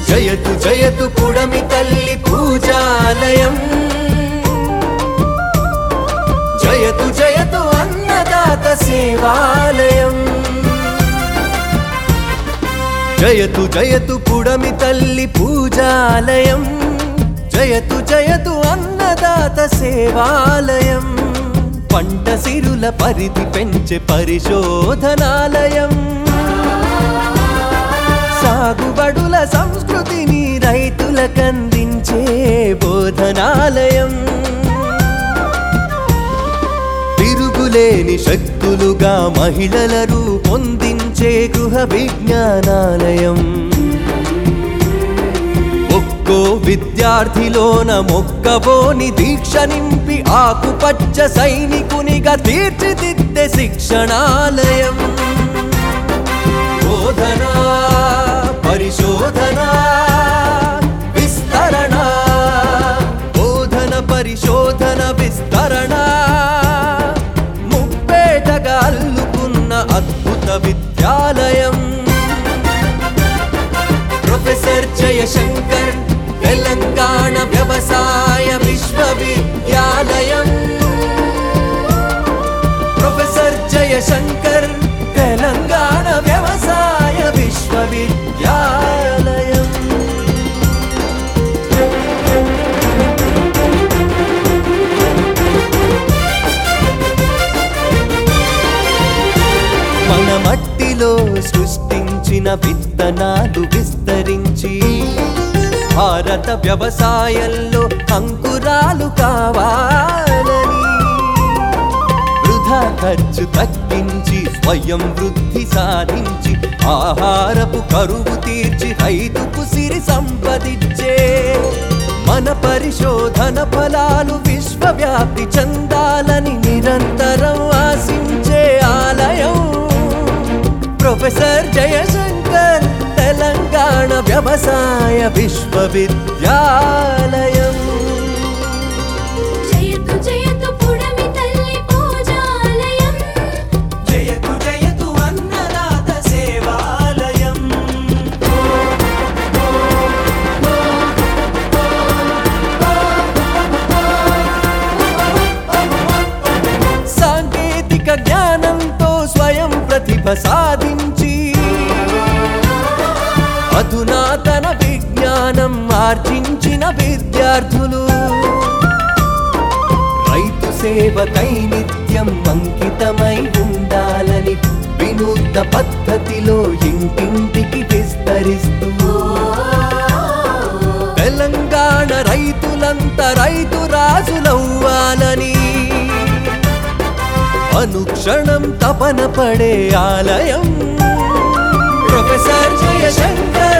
జయతు జయతు పుడమి తల్లి పూజాలయం జయతు జయతు అన్నదాత సేవాలయం జయతు జయతు పుడమి తల్లి పూజాలయం జయతు జయతు అన్నదాత సేవాలయం పంట సిరుల పరిధి పెంచే పరిశోధనాలయం సాగుబడుల సంస్కృతిని రైతులకందించే బోధనాలయం తిరుగులేని శక్తులుగా మహిళల రూపొందించే గృహ విజ్ఞానాలయం ఒక్కో విద్యార్థిలోన మొక్కబోని దీక్ష నింపి ఆకుపచ్చ సైనికునిగా తీర్చిదిద్దే శిక్షణాలయం బోధన పరిశోధన విస్తరణ బోధన పరిశోధన విస్తరణ ముప్పేటగా అల్లుకున్న అద్భుత విద్యాలయం ప్రొఫెసర్ జయశంకర్ తెలంగాణ వ్యవసాయ విశ్వవిద్యాలయం ప్రొఫెసర్ జయశంకర్ తెలంగాణ వ్యవసాయ విశ్వవిద్యాలయం మన మట్టిలో సృష్టించిన విత్తనాలు విస్తరించి భారత వ్యవసాయంలో అంకురాలు కావాలని వృధా ఖర్చు తగ్గించి స్వయం వృద్ధి సాధించి ఆహారపు కరువు తీర్చి రైతుకు సిరి సంపదించే మన పరిశోధన ఫలాలు విశ్వవ్యాప్తి చెందాలని నిరంతరం ఆశించే ఆలయం ప్రొఫెసర్ జయశంకర్ తెలంగాణ వ్యవసాయ విశ్వవిద్యాలయం జయతు జయతు పుడమి తల్లి పూజాలయం జయతు జయతు అన్నదాత సేవాలయం సాంకేతిక జ్ఞానంతో స్వయం ప్రతిభ సాధించి అధునాతన విజ్ఞానం ఆర్జించిన విద్యార్థులు రైతు సేవకై నిత్యం అంకితమై ఉండాలని వినూత్న పద్ధతిలో ఇంటింటికి విస్తరిస్తూ తెలంగాణ రైతులంతా రైతు రాజులవ్వాలని అనుక్షణం తపన పడే ఆలయం ప్రొఫెసర్ జయశంకర్